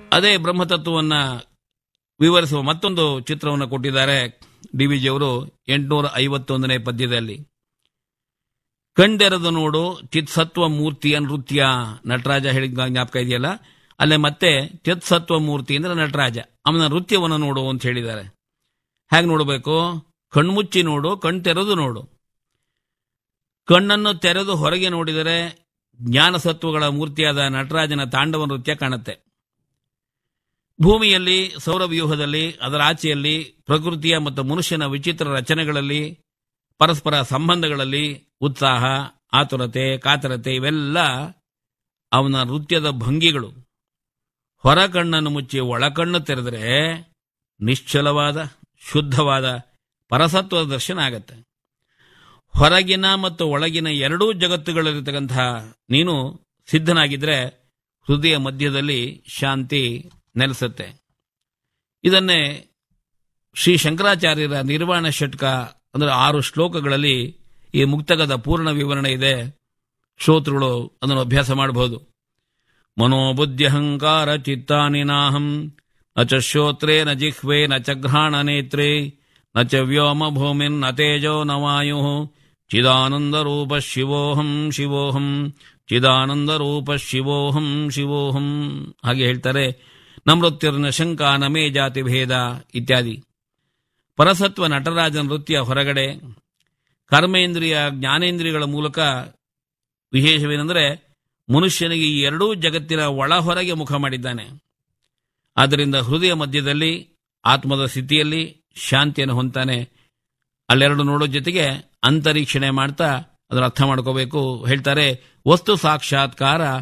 ಅದೇ ಬ್ರಹ್ಮತತ್ವವನ್ನ ವಿವರಿಸುವ ಮತ್ತೊಂದು ಚಿತ್ರವನ್ನು ಕೊಟ್ಟಿದ್ದಾರೆ ಡಿ ವಿ ಜಿಯವರು ಎಂಟುನೂರ ಐವತ್ತೊಂದನೇ ಪದ್ಯದಲ್ಲಿ ಕಂಡೆರೆದು ನೋಡು ಚಿತ್ಸತ್ವ ಮೂರ್ತಿಯ ನೃತ್ಯ ನಟರಾಜ ಹೇಳಿದ ಜ್ಞಾಪಕ ಇದೆಯಲ್ಲ ಅಲ್ಲೇ ಮತ್ತೆ ಚಿತ್ಸತ್ವ ಮೂರ್ತಿ ಅಂದ್ರೆ ನಟರಾಜ ಅವನ ನೃತ್ಯವನ್ನು ನೋಡು ಅಂತ ಹೇಳಿದ್ದಾರೆ ಹೇಗೆ ನೋಡಬೇಕು ಕಣ್ಮುಚ್ಚಿ ನೋಡು ಕಣ್ ತೆರೆದು ನೋಡು ಕಣ್ಣನ್ನು ತೆರೆದು ಹೊರಗೆ ನೋಡಿದರೆ ಜ್ಞಾನಸತ್ವಗಳ ಮೂರ್ತಿಯಾದ ನಟರಾಜನ ತಾಂಡವ ನೃತ್ಯ ಕಾಣುತ್ತೆ ಭೂಮಿಯಲ್ಲಿ ಸೌರವ್ಯೂಹದಲ್ಲಿ ಅದರ ಆಚೆಯಲ್ಲಿ ಪ್ರಕೃತಿಯ ಮತ್ತು ಮನುಷ್ಯನ ವಿಚಿತ್ರ ರಚನೆಗಳಲ್ಲಿ ಪರಸ್ಪರ ಸಂಬಂಧಗಳಲ್ಲಿ ಉತ್ಸಾಹ ಆತುರತೆ ಕಾತರತೆ ಇವೆಲ್ಲ ಅವನ ನೃತ್ಯದ ಭಂಗಿಗಳು ಹೊರ ಕಣ್ಣನ್ನು ಮುಚ್ಚಿ ಒಳಕಣ್ಣು ತೆರೆದರೆ ನಿಶ್ಚಲವಾದ ಶುದ್ಧವಾದ ಪರಸತ್ವದ ದರ್ಶನ ಆಗತ್ತೆ ಹೊರಗಿನ ಮತ್ತು ಒಳಗಿನ ಎರಡೂ ಜಗತ್ತುಗಳಲ್ಲಿರ್ತಕ್ಕಂಥ ನೀನು ಸಿದ್ಧನಾಗಿದ್ರೆ ಹೃದಯ ಮಧ್ಯದಲ್ಲಿ ಶಾಂತಿ ನೆಲೆಸುತ್ತೆ ಇದನ್ನೇ ಶ್ರೀ ಶಂಕರಾಚಾರ್ಯರ ನಿರ್ವಾಣ ಷಟ್ಕ ಅಂದ್ರೆ ಆರು ಶ್ಲೋಕಗಳಲ್ಲಿ ಈ ಮುಕ್ತಕದ ಪೂರ್ಣ ವಿವರಣೆ ಇದೆ ಶ್ರೋತೃಗಳು ಅದನ್ನು ಅಭ್ಯಾಸ ಮಾಡಬಹುದು ಮನೋಬುದ್ಧ್ಯಹಂಕಾರ ಚಿತ್ತಾನಿ ನಾಹಂ ನ ಚ ಶ್ರೋತ್ರೇ ನ ಜಿಹ್ವೆ ನ ಚ ಘ್ರಾಣ ನೇತ್ರೇ ನ ಚ ವ್ಯೋಮ ಭೂಮಿನ್ ನ ತೇಜೋ ನ ವಾಯು ಚಿದಾನಂದ ರೂಪ ಶಿವೋಹಂ ಶಿವೋಹಂ ಚಿದಾನಂದ ರೂಪ ಶಿವೋಹಂ ಶಿವೋಹಂ ಹಾಗೆ ಹೇಳ್ತಾರೆ ನಮೃತ್ಯುರ್ನ ಶಂಕ ನಮೇ ಜಾತಿ ಭೇದ ಇತ್ಯಾದಿ ಪರಸತ್ವ ನಟರಾಜ ನೃತ್ಯ ಹೊರಗಡೆ ಕರ್ಮೇಂದ್ರಿಯ ಜ್ಞಾನೇಂದ್ರಿಯಗಳ ಮೂಲಕ ವಿಶೇಷವೇನೆಂದರೆ ಮನುಷ್ಯನಿಗೆ ಈ ಎರಡೂ ಜಗತ್ತಿನ ಒಳ ಹೊರಗೆ ಮುಖ ಮಾಡಿದ್ದಾನೆ ಆದ್ದರಿಂದ ಹೃದಯ ಮಧ್ಯದಲ್ಲಿ ಆತ್ಮದ ಸ್ಥಿತಿಯಲ್ಲಿ ಶಾಂತಿಯನ್ನು ಹೊಂತಾನೆ ಅಲ್ಲೆರಡು ನೋಡೋ ಜೊತೆಗೆ ಅಂತರೀಕ್ಷಣೆ ಮಾಡ್ತಾ ಅದರ ಅರ್ಥ ಮಾಡ್ಕೋಬೇಕು ಹೇಳ್ತಾರೆ ವಸ್ತು ಸಾಕ್ಷಾತ್ಕಾರ